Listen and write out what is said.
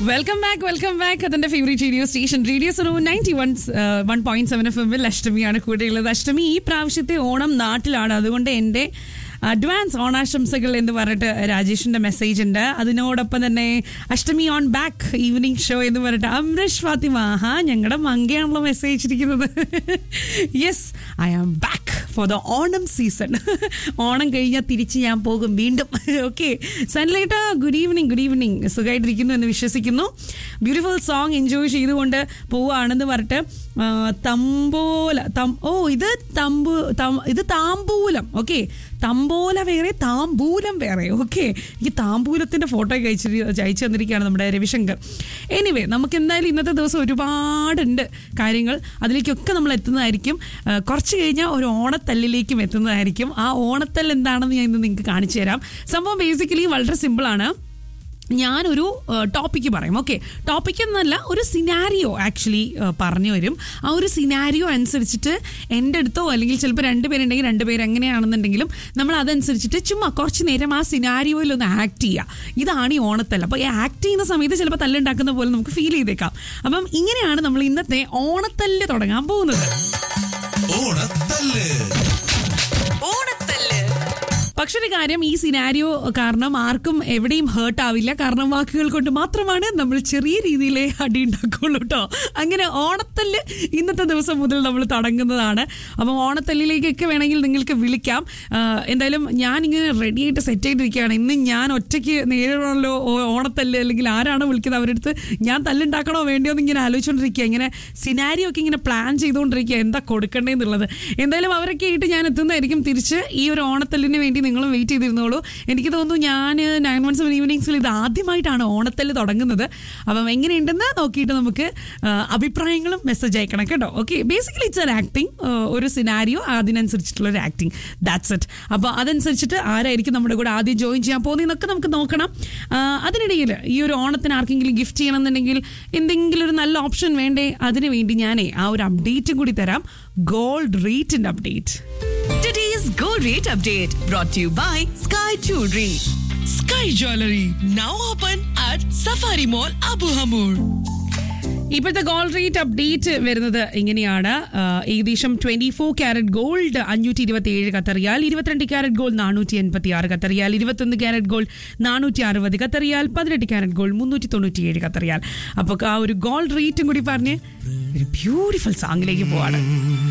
Welcome back welcome back അതിന്റെ favourite radio station radio സൊറു ninety one one point seven F എമ്മിൽ അഷ്ടമിയാണ് കൂടെയുള്ളത് അഷ്ടമി ഈ പ്രാവശ്യത്തെ ഓണം നാട്ടിലാണ് അതുകൊണ്ട് എൻ്റെ അഡ്വാൻസ് ഓണാശംസകൾ എന്ന് പറഞ്ഞിട്ട് രാജേഷിന്റെ മെസ്സേജ് ഉണ്ട് അതിനോടൊപ്പം തന്നെ Ashtami on back evening show എന്ന് പറഞ്ഞിട്ട് അമൃഷ് ഫാത്തിമ ആഹാ ഞങ്ങളുടെ മങ്കയാണല്ലോ മെസ്സേജ് ഇരിക്കുന്നത് yes I am back for the Onam season Onam കഴിഞ്ഞാൽ തിരിച്ച് ഞാൻ പോകും വീണ്ടും okay sunlight good evening good evening സുഖമായിട്ടിരിക്കുന്നു എന്ന് വിശ്വസിക്കുന്നു ബ്യൂട്ടിഫുൾ സോങ് എൻജോയ് ചെയ്തുകൊണ്ട് പോവുകയാണെന്ന് പറഞ്ഞിട്ട് ആ, തമ്പോല തം ഓ ഇത് തമ്പു തം- ഇത് താമ്പൂലം ഓക്കെ തമ്പോല വേറെ താമ്പൂലം വേറെ ഓക്കെ ഈ താമ്പൂലത്തിന്റെ ഫോട്ടോ അയച്ചു അയച്ചു തന്നിരിക്കുകയാണ് നമ്മുടെ രവിശങ്കർ എനിവേ നമുക്ക് എന്തായാലും ഇന്നത്തെ ദിവസം ഒരുപാടുണ്ട് കാര്യങ്ങൾ അതിലേക്കൊക്കെ നമ്മൾ എത്തുന്നതായിരിക്കും ആ, കുറച്ച് കഴിഞ്ഞാൽ ഒരു ഓണത്തല്ലിലേക്കും എത്തുന്നതായിരിക്കും ആ ഓണത്തല്ല് എന്താണെന്ന് ഞാൻ ഇന്ന് നിങ്ങൾക്ക് കാണിച്ചു തരാം സംഭവം ബേസിക്കലി വളരെ സിമ്പിളാണ് ഞാനൊരു ടോപ്പിക്ക് പറയും ഓക്കെ ടോപ്പിക് എന്നല്ല ഒരു സിനാരിയോ ആക്ച്വലി പറഞ്ഞു വരും ആ ഒരു സിനാരിയോ അനുസരിച്ചിട്ട് എൻ്റെ അടുത്തോ അല്ലെങ്കിൽ ചിലപ്പോൾ രണ്ട് പേരുണ്ടെങ്കിൽ രണ്ട് പേര് എങ്ങനെയാണെന്നുണ്ടെങ്കിലും നമ്മൾ അതനുസരിച്ചിട്ട് ചുമ്മാ കുറച്ച് നേരം ആ സിനാരിയോയിൽ ഒന്ന് ആക്ട് ചെയ്യുക ഇതാണ് ഈ ഓണത്തല്ല അപ്പോൾ ഈ ആക്ട് ചെയ്യുന്ന സമയത്ത് ചിലപ്പോൾ തല്ലുണ്ടാക്കുന്ന പോലെ നമുക്ക് ഫീൽ ചെയ്തേക്കാം അപ്പം ഇങ്ങനെയാണ് നമ്മൾ ഇന്നത്തെ ഓണത്തല്ല് തുടങ്ങാൻ പോകുന്നത് ഓണത്തല്ല് പക്ഷെ ഒരു കാര്യം ഈ സിനാരിയോ കാരണം ആർക്കും എവിടെയും ഹേർട്ട് ആവില്ല കാരണം വാക്കുകൾ കൊണ്ട് മാത്രമാണ് നമ്മൾ ചെറിയ രീതിയിലേ അടി ഉണ്ടാക്കുള്ളൂ കേട്ടോ അങ്ങനെ ഓണത്തല്ല് ഇന്നത്തെ ദിവസം മുതൽ നമ്മൾ തുടങ്ങുന്നതാണ് അപ്പം ഓണത്തല്ലിലേക്കൊക്കെ വേണമെങ്കിൽ നിങ്ങൾക്ക് വിളിക്കാം ആ, എന്തായാലും ഞാൻ ഇങ്ങനെ റെഡി ആയിട്ട് സെറ്റ് ആയിട്ടിരിക്കുകയാണ് ഇന്ന് ഞാൻ ഒറ്റയ്ക്ക് നേരിടണമല്ലോ ഓ- ഓണത്തല്ല് അല്ലെങ്കിൽ ആരാണ് വിളിക്കുന്നത് അവരുടെ അടുത്ത് ഞാൻ തല്ലുണ്ടാക്കണോ വേണ്ടിയോ എന്ന് ഇങ്ങനെ ആലോചിച്ചുകൊണ്ടിരിക്കുക ഇങ്ങനെ സിനാരിയോ ഒക്കെ ഇങ്ങനെ പ്ലാൻ ചെയ്തുകൊണ്ടിരിക്കുക എന്താ കൊടുക്കണ്ടേന്നുള്ളത് എന്തായാലും അവരൊക്കെ ആയിട്ട് ഞാൻ എത്തുന്നതായിരിക്കും തിരിച്ച് ഈ ഒരു ഓണത്തല്ലിന് വേണ്ടി നിങ്ങളും വെയിറ്റ് ചെയ്തിരുന്നോളൂ എനിക്ക് തോന്നുന്നു ഞാൻ നയൻ വൺ സെവൻ ഈവനിങ്സിൽ ഇത് ആദ്യമായിട്ടാണ് ഓണത്തല്ല് തുടങ്ങുന്നത് അപ്പം എങ്ങനെയുണ്ടെന്ന് നോക്കിയിട്ട് നമുക്ക് ആ, അഭിപ്രായങ്ങളും മെസ്സേജ് അയക്കണം കേട്ടോ ഓക്കെ ബേസിക്കലി ഇറ്റ്സ് ഒരു ആക്ടിങ് ഒരു സിനാരിയോ അതിനനുസരിച്ചിട്ടുള്ള ഒരു ആക്ടിങ് ദാറ്റ്സ് ഇറ്റ് അപ്പോൾ അതനുസരിച്ചിട്ട് ആരായിരിക്കും നമ്മുടെ കൂടെ ആദ്യം ജോയിൻ ചെയ്യാൻ പോകുന്നതെന്നൊക്കെ നമുക്ക് നോക്കണം ആ, അതിനിടയിൽ ഈ ഒരു ഓണത്തിന് ആർക്കെങ്കിലും ഗിഫ്റ്റ് ചെയ്യണമെന്നുണ്ടെങ്കിൽ എന്തെങ്കിലും ഒരു നല്ല ഓപ്ഷൻ വേണ്ടേ അതിനു വേണ്ടി ഞാനേ ആ ഒരു അപ്ഡേറ്റും കൂടി തരാം ഗോൾഡ് റേറ്റിന്റെ update Today's gold rate update brought to you by Sky Jewelry. Sky Jewelry now open at Safari Mall Abu Hamur. ഇപ്പോഴത്തെ ഗോൾഡ് റേറ്റ് അപ്ഡേറ്റ് വരുന്നത് ഇങ്ങനെയാണ് ആ, ഏകദേശം ട്വന്റി ഫോർ ക്യാരറ്റ് ഗോൾഡ് അഞ്ഞൂറ്റി ഇരുപത്തി ഏഴ് കത്തറിയാൽ ഇരുപത്തിരണ്ട് ക്യാരറ്റ് ഗോൾഡ് നാനൂറ്റി എൺപത്തി ആറ് കത്തറിയാൽ ഇരുപത്തൊന്ന് ക്യാരറ്റ് ഗോൾഡ് നാനൂറ്റി അറുപത് കത്തറിയാൽ പതിനെട്ട് ക്യാരറ്റ് ഗോൾഡ് മുന്നൂറ്റി തൊണ്ണൂറ്റി ഏഴ് കത്തറിയാൽ അപ്പോൾ ആ ഒരു ഗോൾഡ് റേറ്റും കൂടി പറഞ്ഞ് ഒരു ബ്യൂട്ടിഫുൾ സാങ്ങിലേക്ക് പോവാണ്